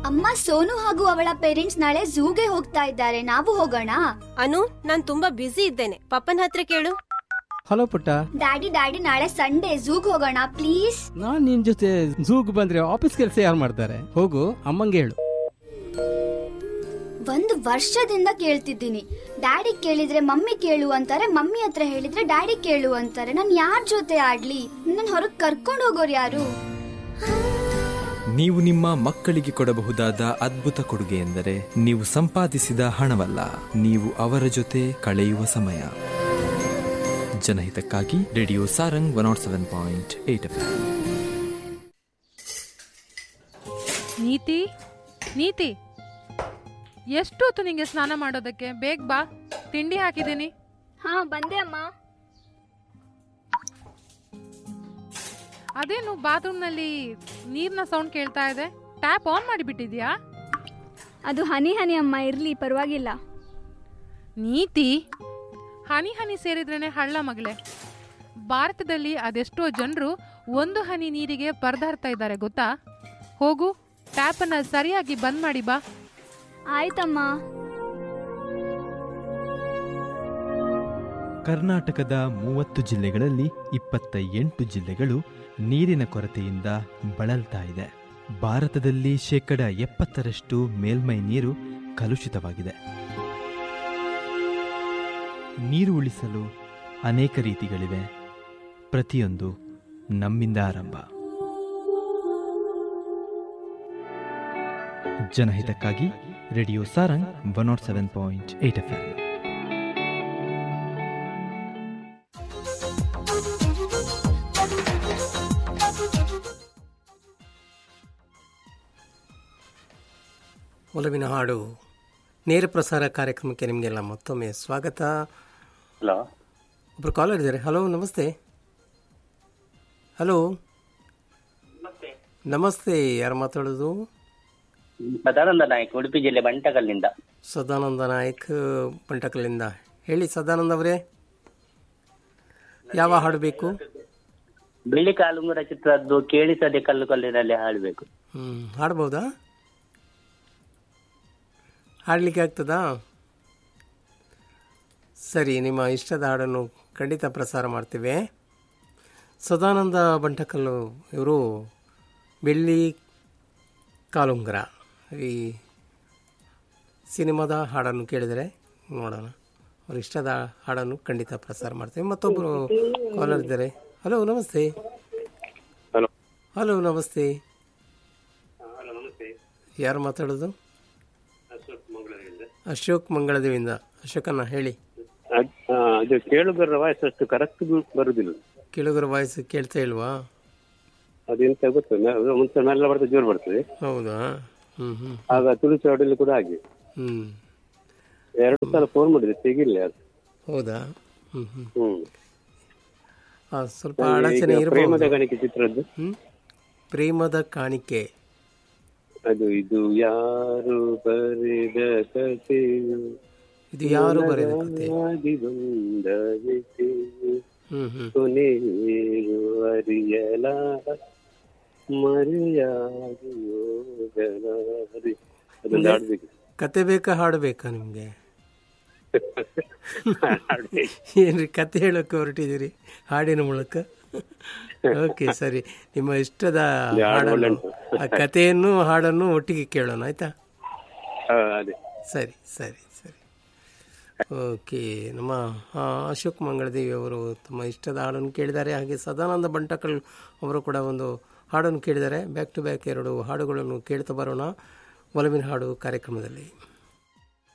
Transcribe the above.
ಅಮ್ಮ ಸೋನು ಹಾಗೂ ಅವಳ ಪೇರೆಂಟ್ಸ್ ನಾಳೆ ಝೂಗೆ ಹೋಗ್ತಾ ಇದ್ದಾರೆ ನಾವು ಹೋಗೋಣ ಅನು ನಾನ್ ತುಂಬಾ ಬ್ಯುಸಿ ಇದ್ದೇನೆ ಪಪ್ಪನ ಹತ್ರ ಕೇಳು ಹಲೋ ಪುಟ್ಟ ಡ್ಯಾಡಿ ಡ್ಯಾಡಿ ನಾಳೆ ಸಂಡೇ ಝೂಗ್ ಹೋಗೋಣ ಪ್ಲೀಸ್ ನಾನ್ ನಿನ್ ಜೊತೆ ಝೂಗ್ ಬಂದ್ರೆ ಆಫೀಸ್ ಕೆಲಸ ಯಾರು ಮಾಡ್ತಾರೆ ಹೋಗು ಅಮ್ಮಂಗೆ ಹೇಳು ಒಂದು ವರ್ಷದಿಂದ ಕೇಳ್ತಿದ್ದೀನಿ ಡ್ಯಾಡಿ ಕೇಳಿದ್ರೆ ಮಮ್ಮಿ ಕೇಳು ಅಂತಾರೆ ಮಮ್ಮಿ ಹತ್ರ ಹೇಳಿದ್ರೆ ಡ್ಯಾಡಿ ಕೇಳು ಅಂತಾರೆ ನಾನ್ ಯಾರ್ ಜೊತೆ ಆಡ್ಲಿ ನನ್ ಹೊರಗ್ ಕರ್ಕೊಂಡ್ ಹೋಗೋರು ಯಾರು ನೀವು ನಿಮ್ಮ ಮಕ್ಕಳಿಗೆ ಕೊಡಬಹುದಾದ ಅದ್ಭುತ ಕೊಡುಗೆ ಎಂದರೆ ನೀವು ಸಂಪಾದಿಸಿದ ಹಣವಲ್ಲ ನೀವು ಅವರ ಜೊತೆ ಕಳೆಯುವ ಸಮಯ ಜನಹಿತಕ್ಕಾಗಿ radio Sarang one nought seven point eight F ನೀತಿ ನೀತಿ ಎಷ್ಟೊತ್ತು ನಿಂಗೆ ಸ್ನಾನ ಮಾಡೋದಕ್ಕೆ ಬೇಗ ಬಾ ತಿಂಡಿ ಹಾಕಿದ್ದೀನಿ ಹಾ ಬಂದೆ ಅಮ್ಮ ಅದೇನು ಬಾತ್ರೂಮ್ನಲ್ಲಿ ನೀರಿನ ಸೌಂಡ್ ಕೇಳ್ತಾ ಇದೆ ಟ್ಯಾಪ್ ಆನ್ ಮಾಡಿಬಿಟ್ಟಿದ್ಯಾ ಅದು ಹನಿ ಹನಿ ಅಮ್ಮ ಇರ್ಲಿ ಪರವಾಗಿಲ್ಲ ನೀತಿ ಹನಿ ಹನಿ ಸೇರಿದ್ರೇನೆ ಹಳ್ಳ ಮಗಳೇ ಭಾರತದಲ್ಲಿ ಅದೆಷ್ಟೋ ಜನರು ಒಂದು ಹನಿ ನೀರಿಗೆ ಪರದಾಡ್ತಾ ಇದ್ದಾರೆ ಗೊತ್ತಾ ಹೋಗು ಟ್ಯಾಪನ್ನು ಸರಿಯಾಗಿ ಬಂದ್ ಮಾಡಿ ಬಾ ಆಯ್ತಮ್ಮ ಕರ್ನಾಟಕದ ಮೂವತ್ತು ಜಿಲ್ಲೆಗಳಲ್ಲಿ ಇಪ್ಪತ್ತ ಎಂಟು ಜಿಲ್ಲೆಗಳು ನೀರಿನ ಕೊರತೆಯಿಂದ ಬಳಲ್ತಾ ಇದೆ ಭಾರತದಲ್ಲಿ ಶೇಕಡ ಎಪ್ಪತ್ತರಷ್ಟು ಮೇಲ್ಮೈ ನೀರು ಕಲುಷಿತವಾಗಿದೆ ನೀರು ಉಳಿಸಲು ಅನೇಕ ರೀತಿಗಳಿವೆ ಪ್ರತಿಯೊಂದು ನಮ್ಮಿಂದ ಆರಂಭ ಜನಹಿತಕ್ಕಾಗಿ radio Sarang one nought seven point eight F M ಒಲವಿನ ಹಾಡು ನೇರ ಪ್ರಸಾರ ಕಾರ್ಯಕ್ರಮಕ್ಕೆ ನಿಮಗೆಲ್ಲ ಮತ್ತೊಮ್ಮೆ ಸ್ವಾಗತ ಹಲೋ ಒಬ್ರು ಕಾಲರ್ ಇದ್ದಾರೆ ಹಲೋ ನಮಸ್ತೆ ಹಲೋ ನಮಸ್ತೆ ಯಾರು ಮಾತಾಡೋದು ಸದಾನಂದ ನಾಯ್ಕ ಉಡುಪಿ ಜಿಲ್ಲೆ ಬಂಟಕಲ್ಲಿಂದ ಸದಾನಂದ ನಾಯಕ್ ಬಂಟಕಲಿಂದ ಹೇಳಿ ಸದಾನಂದ ಅವರೇ ಯಾವ ಹಾಡು ಬೇಕು ಬಿಳಿ ಕಾಲುಂಗುರ ಚಿತ್ರದ್ದು ಕೇಳಿಸದೆ ಕಲ್ಲು ಕಲ್ಲಿನಲ್ಲಿ ಹಾಡಬೇಕು ಹ್ಞೂ ಹಾಡ್ಬೋದಾ ಹಾಡಲಿಕ್ಕೆ ಆಗ್ತದಾ ಸರಿ ನಿಮ್ಮ ಇಷ್ಟದ ಹಾಡನ್ನು ಖಂಡಿತ ಪ್ರಸಾರ ಮಾಡ್ತೇವೆ ಸದಾನಂದ ಬಂಟಕಲ್ಲು ಇವರು ಬೆಳ್ಳಿ ಕಾಲುಂಗರ ಈ ಸಿನಿಮಾದ ಹಾಡನ್ನು ಕೇಳಿದರೆ ನೋಡೋಣ ಅವ್ರ ಇಷ್ಟದ ಹಾಡನ್ನು ಖಂಡಿತ ಪ್ರಸಾರ ಮಾಡ್ತೇವೆ ಮತ್ತೊಬ್ಬರು ಕಾಲರ್ ಇದ್ದಾರೆ ಹಲೋ ನಮಸ್ತೆ ಹಲೋ ಹಲೋ ನಮಸ್ತೆ ಯಾರು ಮಾತಾಡೋದು ಅಶೋಕ್ ಮಂಗಳದೇವಿಂದ ಅಶೋಕನ್ನ ಹೇಳಿ ಅದು ಕೇಳುಗರ ವಾಯ್ಸ್ ಅಷ್ಟು ಕರೆಕ್ಟ್ ಬರುದಿಲ್ಲ ಕೇಳುಗರ ವಾಯ್ಸ್ ಕೇಳ್ತಾ ಇಲ್ವಾ ಅದೆಂತ ಗೊತ್ತಿಲ್ಲ ಮುಂಚೆ ಮೆಲ್ಲ ಬರ್ತದೆ ಜೋರು ಬರ್ತದೆ ಹೌದಾ ಹ್ಮ್ ಹ್ಮ್ ಆಗ ತುಳಸಿ ಹಾಡಲ್ಲಿ ಕೂಡ ಹಾಗೆ ಹ್ಮ್ ಎರಡು ಸಲ ಫೋನ್ ಮಾಡಿದ್ರೆ ತೆಗಿಲ್ಲ ಅದು ಹೌದಾ ಹ್ಮ್ ಹ್ಮ್ ಹ್ಮ್ ಆ, ಸ್ವಲ್ಪ ಅಡಚಣೆ ಈಗ ಪ್ರೇಮದ ಇರಬಹುದು ಗಣಿಕೆ ಚಿತ್ರದ್ದು ಹ್ಮ್ ಪ್ರೇಮದ ಕಾಣಿಕೆ ಅದು ಇದು ಯಾರು ಬರೆದ ಕಥೆಯು ಇದು ಯಾರು ಬರೆದ ಕತೆ ಆಗಿ ಬಂದ ವ್ಯಕ್ತಿಯು ಹ್ಮ್ ಹ್ಮ್ ಕೊನೆಗೂ ಅರಿಯಲ ಮರೆಯಾಗಿ ಹೋಗಲಾರೆ ಅದೊಂದು ಹಾಡ್ಬೇಕು ಕತೆ ಬೇಕಾ ಹಾಡು ಬೇಕಾ ನಿಮ್ಗೆ ಹಾಡ್ಬೇಕು. ಏನ್ರಿ ಕತೆ ಹೇಳಕ್ಕೆ ಹೊರಟಿದ್ದೀರಿ ಹಾಡಿನ ಮೂಲಕ ಓಕೆ ಸರಿ ನಿಮ್ಮ ಇಷ್ಟದ ಇದು ಹಾಡು ಒಳ್ಳೆ ಹಾಡನ್ನು ಉಂಟು. ಆ ಕಥೆಯನ್ನು ಹಾಡನ್ನು ಒಟ್ಟಿಗೆ ಕೇಳೋಣ ಆಯ್ತಾ ಹಾ, ಅದೇ ಸರಿ ಸರಿ ಸರಿ ಓಕೆ ನಮ್ಮ ಆ, ಅಶೋಕ್ ಮಂಗಳದೇವಿ ಅವರು ತಮ್ಮ ಇಷ್ಟದ ಹಾಡನ್ನು ಕೇಳಿದ್ದಾರೆ ಹಾಗೆ ಸದಾನಂದ ಬಂಟಕಲ್ ಅವರು ಕೂಡ ಒಂದು ಹಾಡನ್ನು ಕೇಳಿದ್ದಾರೆ ಬ್ಯಾಕ್ ಟು ಬ್ಯಾಕ್ ಎರಡು ಹಾಡುಗಳನ್ನು ಕೇಳ್ತಾ ಬರೋಣ ಒಲವಿನ ಹಾಡು ಕಾರ್ಯಕ್ರಮದಲ್ಲಿ